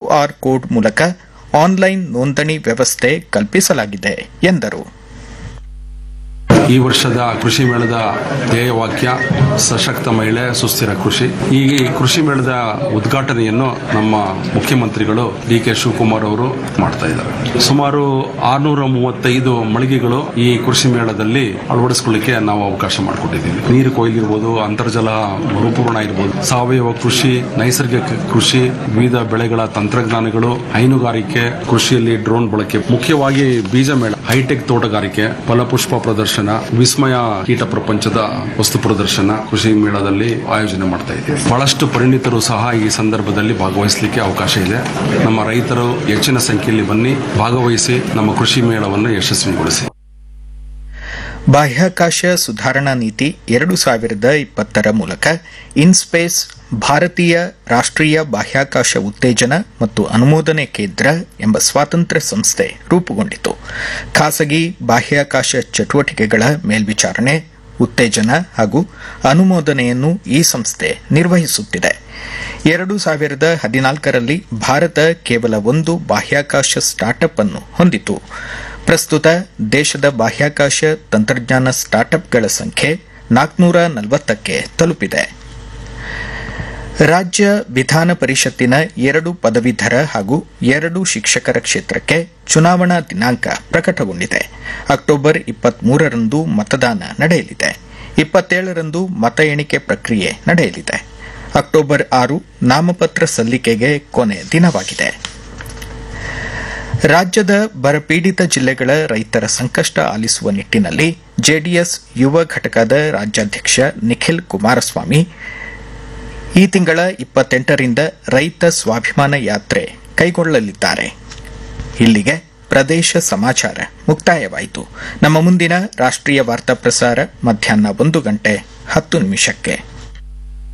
QR code ಮೂಲಕ online ನೋಂದಣಿ ವ್ಯವಸ್ಥೆ ಕಲ್ಪಿಸಲಾಗಿದೆ ಎಂದರು ಈ ವರ್ಷದ ಕೃಷಿ ಮೇಳದ ಧ್ಯೇಯವಾಕ್ಯ ಸಶಕ್ತ ಮಹಿಳೆ ಸುಸ್ಥಿರ ಕೃಷಿ ಈ ಕೃಷಿ ಮೇಳದ ಉದ್ಘಾಟನೆಯನ್ನು ನಮ್ಮ ಮುಖ್ಯಮಂತ್ರಿಗಳು ಡಿ ಕೆ ಶಿವಕುಮಾರ್ ಅವರು ಮಾಡ್ತಾ ಇದ್ದಾರೆ ಸುಮಾರು ಆರ್ನೂರ ಮೂವತ್ತೈದು ಮಳಿಗೆಗಳು ಈ ಕೃಷಿ ಮೇಳದಲ್ಲಿ ಅಳವಡಿಸಿಕೊಳ್ಳಿಕ್ಕೆ ನಾವು ಅವಕಾಶ ಮಾಡಿಕೊಟ್ಟಿದ್ದೀವಿ ನೀರು ಕೊಯ್ಲಿರ್ಬೋದು ಅಂತರ್ಜಲ ಮರುಪೂರ್ಣ ಇರ್ಬೋದು ಸಾವಯವ ಕೃಷಿ ನೈಸರ್ಗಿಕ ಕೃಷಿ ವಿವಿಧ ಬೆಳೆಗಳ ತಂತ್ರಜ್ಞಾನಗಳು ಹೈನುಗಾರಿಕೆ ಕೃಷಿಯಲ್ಲಿ ಡ್ರೋನ್ ಬಳಕೆ ಮುಖ್ಯವಾಗಿ ಬೀಜ ಮೇಳ ಹೈಟೆಕ್ ತೋಟಗಾರಿಕೆ ಫಲಪುಷ್ಪ ಪ್ರದರ್ಶನ ವಿಸ್ಮಯ ಕೀಟ ಪ್ರಪಂಚದ ವಸ್ತು ಪ್ರದರ್ಶನ ಕೃಷಿ ಮೇಳದಲ್ಲಿ ಆಯೋಜನೆ ಮಾಡ್ತಾ ಇದ್ದೀವಿ ಬಹಳಷ್ಟು ಪರಿಣಿತರು ಸಹ ಈ ಸಂದರ್ಭದಲ್ಲಿ ಭಾಗವಹಿಸಲಿಕ್ಕೆ ಅವಕಾಶ ಇದೆ ನಮ್ಮ ರೈತರು ಹೆಚ್ಚಿನ ಸಂಖ್ಯೆಯಲ್ಲಿ ಬನ್ನಿ ಭಾಗವಹಿಸಿ ನಮ್ಮ ಕೃಷಿ ಮೇಳವನ್ನು ಯಶಸ್ವಿಗೊಳಿಸಿ ಬಾಹ್ಯಾಕಾಶ ಸುಧಾರಣಾ ನೀತಿ ಎರಡು ಸಾವಿರದ ಇಪ್ಪತ್ತರ ಮೂಲಕ ಇನ್ಸ್ಪೇಸ್ ಭಾರತೀಯ ರಾಷ್ಟ್ರೀಯ ಬಾಹ್ಯಾಕಾಶ ಉತ್ತೇಜನ ಮತ್ತು ಅನುಮೋದನೆ ಕೇಂದ್ರ ಎಂಬ ಸ್ವಾತಂತ್ರ್ಯ ಸಂಸ್ಥೆ ರೂಪುಗೊಂಡಿತು ಖಾಸಗಿ ಬಾಹ್ಯಾಕಾಶ ಚಟುವಟಿಕೆಗಳ ಮೇಲ್ವಿಚಾರಣೆ ಉತ್ತೇಜನ ಹಾಗೂ ಅನುಮೋದನೆಯನ್ನು ಈ ಸಂಸ್ಥೆ ನಿರ್ವಹಿಸುತ್ತಿದೆ ಎರಡು ಸಾವಿರದ ಹದಿನಾಲ್ಕರಲ್ಲಿ ಭಾರತ ಕೇವಲ ಒಂದು ಬಾಹ್ಯಾಕಾಶ ಸ್ಟಾರ್ಟ್ಅಪ್ ಅನ್ನು ಹೊಂದಿತು ಪ್ರಸ್ತುತ ದೇಶದ ಬಾಹ್ಯಾಕಾಶ ತಂತ್ರಜ್ಞಾನ ಸ್ಟಾರ್ಟ್ಅಪ್ಗಳ ಸಂಖ್ಯೆ ನಾಲ್ಕುನೂರ ನಲವತ್ತಕ್ಕೆ ತಲುಪಿದೆ ರಾಜ್ಯ ವಿಧಾನ ಪರಿಷತ್ತಿನ ಎರಡು ಪದವೀಧರ ಹಾಗೂ ಎರಡು ಶಿಕ್ಷಕರ ಕ್ಷೇತ್ರಕ್ಕೆ ಚುನಾವಣಾ ದಿನಾಂಕ ಪ್ರಕಟಗೊಂಡಿದೆ ಅಕ್ಟೋಬರ್ ಇಪ್ಪತ್ಮೂರರಂದು ಮತದಾನ ನಡೆಯಲಿದೆ ಇಪ್ಪತ್ತೇಳರಂದು ಮತ ಎಣಿಕೆ ಪ್ರಕ್ರಿಯೆ ನಡೆಯಲಿದೆ ಅಕ್ಟೋಬರ್ ಆರು ನಾಮಪತ್ರ ಸಲ್ಲಿಕೆಗೆ ಕೊನೆ ದಿನವಾಗಿದೆ ರಾಜ್ಯದ ಬರಪೀಡಿತ ಜಿಲ್ಲೆಗಳ ರೈತರ ಸಂಕಷ್ಟ ಆಲಿಸುವ ನಿಟ್ಟಿನಲ್ಲಿ ಜೆಡಿಎಸ್ ಯುವ ಘಟಕದ ರಾಜ್ಯಾಧ್ಯಕ್ಷ ನಿಖಿಲ್ ಕುಮಾರಸ್ವಾಮಿ ಈ ತಿಂಗಳ ಇಪ್ಪತ್ತೆಂಟರಿಂದ ರೈತ ಸ್ವಾಭಿಮಾನ ಯಾತ್ರೆ ಕೈಗೊಳ್ಳಲಿದ್ದಾರೆ ಇಲ್ಲಿಗೆ ಪ್ರದೇಶ ಸಮಾಚಾರ ಮುಕ್ತಾಯವಾಯಿತು ನಮ್ಮ ಮುಂದಿನ ರಾಷ್ಟ್ರೀಯ ವಾರ್ತಾ ಪ್ರಸಾರ ಮಧ್ಯಾಹ್ನ ಒಂದು ಗಂಟೆ ಹತ್ತು ನಿಮಿಷಕ್ಕೆ